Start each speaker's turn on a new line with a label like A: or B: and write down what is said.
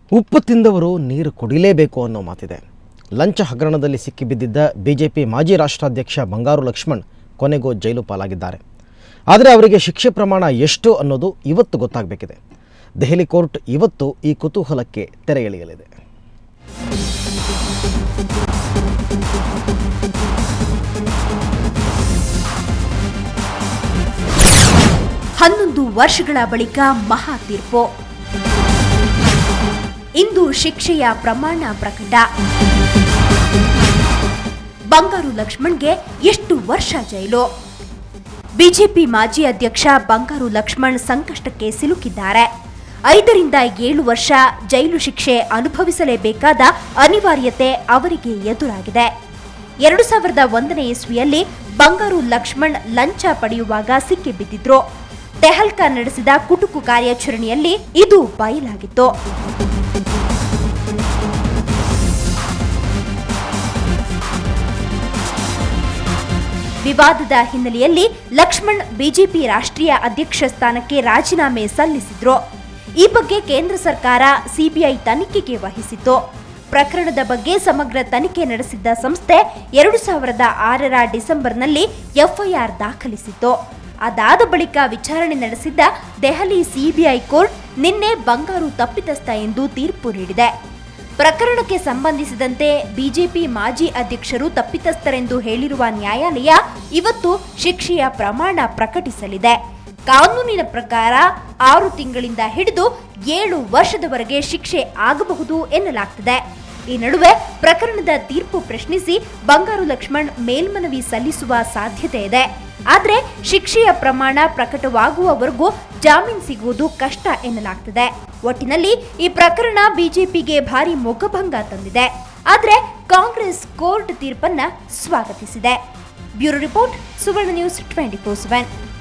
A: ಉಪ್ಪು ತಿಂದವರು ನೀರು ಕುಡಿಲೇಬೇಕು ಅನ್ನೋ ಮಾತಿದೆ ಲಂಚ ಹಗರಣದಲ್ಲಿ ಸಿಕ್ಕಿಬಿದ್ದಿದ್ದ ಬಿಜೆಪಿ ಮಾಜಿ ರಾಷ್ಟ್ರಾಧ್ಯಕ್ಷ ಬಂಗಾರು ಲಕ್ಷ್ಮಣ್ ಕೊನೆಗೂ ಜೈಲು ಪಾಲಾಗಿದ್ದಾರೆ ಆದರೆ ಅವರಿಗೆ ಶಿಕ್ಷೆ ಪ್ರಮಾಣ ಎಷ್ಟು ಅನ್ನೋದು ಇವತ್ತು ಗೊತ್ತಾಗಬೇಕಿದೆ ದೆಹಲಿ ಕೋರ್ಟ್ ಇವತ್ತು ಈ ಕುತೂಹಲಕ್ಕೆ ತೆರೆ ಎಳೆಯಲಿದೆ
B: ಹನ್ನೊಂದು ವರ್ಷಗಳ ಬಳಿಕ ಮಹಾ ತೀರ್ಪು ಇಂದು ಶಿಕ್ಷೆಯ ಪ್ರಮಾಣ ಪ್ರಕಟ ಬಂಗಾರು ಲಕ್ಷ್ಮಣ್ಗೆ ಎಷ್ಟು ವರ್ಷ ಜೈಲು ಬಿಜೆಪಿ ಮಾಜಿ ಅಧ್ಯಕ್ಷ ಬಂಗಾರು ಲಕ್ಷ್ಮಣ್ ಸಂಕಷ್ಟಕ್ಕೆ ಸಿಲುಕಿದ್ದಾರೆ ಐದರಿಂದ ಏಳು ವರ್ಷ ಜೈಲು ಶಿಕ್ಷೆ ಅನುಭವಿಸಲೇಬೇಕಾದ ಅನಿವಾರ್ಯತೆ ಅವರಿಗೆ ಎದುರಾಗಿದೆ ಎರಡು ಸಾವಿರದ ಒಂದನೇ ಇಸ್ವಿಯಲ್ಲಿ ಬಂಗಾರು ಲಕ್ಷ್ಮಣ್ ಲಂಚ ಪಡೆಯುವಾಗ ಸಿಕ್ಕಿಬಿದ್ದಿದ್ರು ತೆಹಲ್ಕಾ ನಡೆಸಿದ ಕುಟುಕು ಕಾರ್ಯಾಚರಣೆಯಲ್ಲಿ ಇದು ಬಯಲಾಗಿತ್ತು ವಿವಾದದ ಹಿನ್ನೆಲೆಯಲ್ಲಿ ಲಕ್ಷ್ಮಣ್ ಬಿಜೆಪಿ ರಾಷ್ಟ್ರೀಯ ಅಧ್ಯಕ್ಷ ಸ್ಥಾನಕ್ಕೆ ರಾಜೀನಾಮೆ ಸಲ್ಲಿಸಿದ್ರು ಈ ಬಗ್ಗೆ ಕೇಂದ್ರ ಸರ್ಕಾರ ಸಿಬಿಐ ತನಿಖೆಗೆ ವಹಿಸಿತ್ತು ಪ್ರಕರಣದ ಬಗ್ಗೆ ಸಮಗ್ರ ತನಿಖೆ ನಡೆಸಿದ್ದ ಸಂಸ್ಥೆ ಎರಡು ಸಾವಿರದ ಆರರ ಡಿಸೆಂಬರ್ನಲ್ಲಿ ಎಫ್ಐಆರ್ ದಾಖಲಿಸಿತ್ತು ಅದಾದ ಬಳಿಕ ವಿಚಾರಣೆ ನಡೆಸಿದ್ದ ದೆಹಲಿ ಸಿಬಿಐ ಕೋರ್ಟ್ ನಿನ್ನೆ ಬಂಗಾರು ತಪ್ಪಿತಸ್ಥ ಎಂದು ತೀರ್ಪು ನೀಡಿದೆ ಪ್ರಕರಣಕ್ಕೆ ಸಂಬಂಧಿಸಿದಂತೆ ಬಿಜೆಪಿ ಮಾಜಿ ಅಧ್ಯಕ್ಷರು ತಪ್ಪಿತಸ್ಥರೆಂದು ಹೇಳಿರುವ ನ್ಯಾಯಾಲಯ ಇವತ್ತು ಶಿಕ್ಷೆಯ ಪ್ರಮಾಣ ಪ್ರಕಟಿಸಲಿದೆ ಕಾನೂನಿನ ಪ್ರಕಾರ ಆರು ತಿಂಗಳಿಂದ ಹಿಡಿದು ಏಳು ವರ್ಷದವರೆಗೆ ಶಿಕ್ಷೆ ಆಗಬಹುದು ಎನ್ನಲಾಗ್ತಿದೆ ಈ ನಡುವೆ ಪ್ರಕರಣದ ತೀರ್ಪು ಪ್ರಶ್ನಿಸಿ ಬಂಗಾರು ಲಕ್ಷ್ಮಣ್ ಮೇಲ್ಮನವಿ ಸಲ್ಲಿಸುವ ಸಾಧ್ಯತೆ ಇದೆ ಆದ್ರೆ ಶಿಕ್ಷೆಯ ಪ್ರಮಾಣ ಪ್ರಕಟವಾಗುವವರೆಗೂ ಜಾಮೀನು ಸಿಗುವುದು ಕಷ್ಟ ಎನ್ನಲಾಗ್ತಿದೆ ಒಟ್ಟಿನಲ್ಲಿ ಈ ಪ್ರಕರಣ ಬಿಜೆಪಿಗೆ ಭಾರಿ ಮುಖಭಂಗ ತಂದಿದೆ ಆದ್ರೆ ಕಾಂಗ್ರೆಸ್ ಕೋರ್ಟ್ ತೀರ್ಪನ್ನ ಸ್ವಾಗತಿಸಿದೆ bureau report Suvarna news twenty four seven